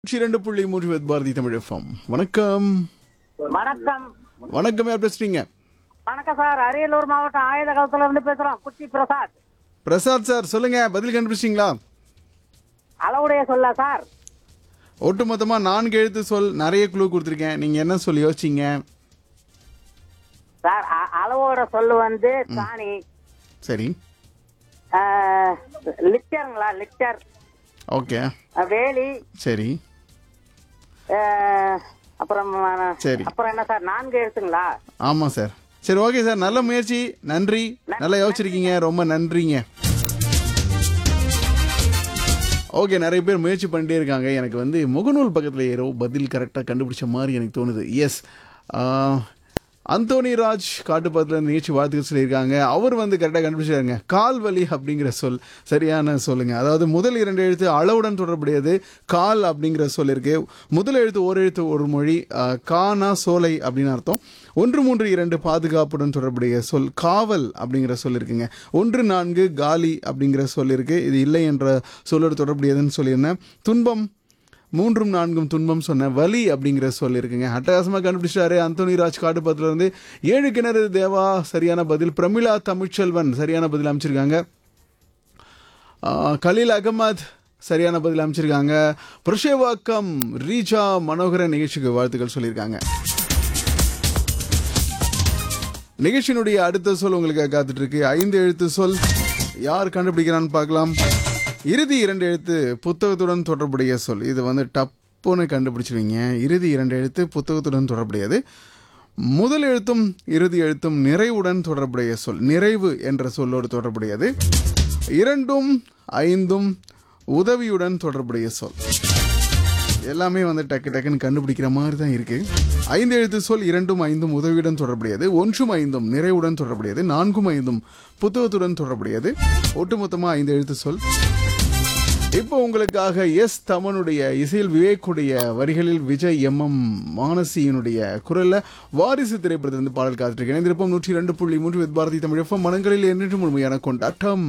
நூற்றி இரண்டு புள்ளி மூன்று வித் பாரதி தமிழ் எஃப்எம் வணக்கம் வணக்கம் வணக்கம் யார் பேசுறீங்க வணக்கம் சார் அரியலூர் மாவட்டம் ஆயுத காலத்துல இருந்து பேசுறோம் குச்சி பிரசாத் பிரசாத் சார் சொல்லுங்க பதில் கண்டுபிடிச்சிங்களா அளவுடைய சொல்ல சார் ஒட்டுமொத்தமா நான்கு எழுத்து சொல் நிறைய குழு கொடுத்துருக்கேன் நீங்க என்ன சொல்லி யோசிச்சீங்க சார் அ- அளவோட சொல்லு வந்து காணி சரி ஆஹ், லிட்டருங்களா லிட்டர் ஓகே அஹ், வேலி சரி ஆஹ், அப்புறம் அஹ், சரி. அப்புறம் என்ன சார் நான்கு எழுத்துங்களா ஆமா சார் சரி ஓகே சார் நல்ல முயற்சி நன்றி நல்லா யோசிச்சிருக்கீங்க ரொம்ப நன்றிங்க ஓகே நிறைய பேர் முயற்சி பண்ணிட்டே இருக்காங்க எனக்கு வந்து முகநூல் பக்கத்தில் ஏறோ பதில் கரெக்டாக கண்டுபிடிச்ச மாதிரி எனக்கு தோணுது எஸ் அந்தோனி ராஜ் காட்டுப்பாத்தில் நிகழ்ச்சி வாழ்த்துக்கள் சொல்லியிருக்காங்க அவர் வந்து கரெக்டாக கண்டுபிடிச்சாருங்க கால் வலி அப்படிங்கிற சொல் சரியான சொல்லுங்க அதாவது முதல் இரண்டு எழுத்து அளவுடன் தொடர்புடையது கால் அப்படிங்கிற சொல் இருக்கு முதல் எழுத்து ஒரு எழுத்து ஒரு மொழி ஆஹ், கானா சோலை அப்படின்னு அர்த்தம் ஒன்று மூன்று இரண்டு பாதுகாப்புடன் தொடர்புடைய சொல் காவல் அப்படிங்கிற சொல் இருக்குங்க ஒன்று நான்கு காலி அப்படிங்கிற சொல் இருக்கு இது இல்லை என்ற சொல்லோடு தொடர்புடையதுன்னு சொல்லியிருந்தேன் துன்பம் மூன்றும் நான்கும் துன்பம் சொன்ன வலி அப்படிங்கிற சொல் இருக்குங்க அட்டகாசமாக கண்டுபிடிச்சாரு அந்தோனி ராஜ் காட்டுப்பத்துல இருந்து ஏழு கிணறு தேவா சரியான பதில் பிரமிளா தமிழ்ச்செல்வன் சரியான பதில் அமைச்சிருக்காங்க ஆஹ், கலீல் அகமத் சரியான பதில் அமைச்சிருக்காங்க புருஷேவாக்கம் ரீஜா மனோகர நிகழ்ச்சிக்கு வாழ்த்துக்கள் சொல்லியிருக்காங்க நிகழ்ச்சியினுடைய அடுத்த சொல் உங்களுக்கு காத்துட்டு இருக்கு ஐந்து எழுத்து சொல் யார் கண்டுபிடிக்கிறான்னு பார்க்கலாம் இறுதி இரண்டு எழுத்து புத்தகத்துடன் தொடர்புடைய சொல் இது வந்து டப்புன்னு கண்டுபிடிச்சிருவீங்க இறுதி இரண்டு எழுத்து புத்தகத்துடன் தொடர்புடையது முதல் எழுத்தும் இறுதி எழுத்தும் நிறைவுடன் தொடர்புடைய சொல் நிறைவு என்ற சொல்லோடு தொடர்புடையது இரண்டும் ஐந்தும் உதவியுடன் தொடர்புடைய சொல் எல்லாமே வந்து டக்கு டக்குன்னு கண்டுபிடிக்கிற மாதிரி தான் இருக்கு ஐந்து எழுத்து சொல் இரண்டும் ஐந்தும் உதவியுடன் தொடர்புடையது ஒன்றும் ஐந்தும் நிறைவுடன் தொடர்புடையது நான்கும் ஐந்தும் புத்தகத்துடன் தொடர்புடையது ஒட்டுமொத்தமாக ஐந்து எழுத்து சொல் இப்போ உங்களுக்காக எஸ் தமனுடைய இசையில் விவேக்குடைய வரிகளில் விஜய் எம் எம் மானசியினுடைய குரல்ல வாரிசு திரைப்படத்திலிருந்து பாடல் காத்திருக்கேன் இணைந்திருப்போம் நூற்றி இரண்டு புள்ளி மூன்று வித் பாரதி தமிழ் எஃப்எம் மனங்களில் என்றும் முழுமையான கொண்டாட்டம்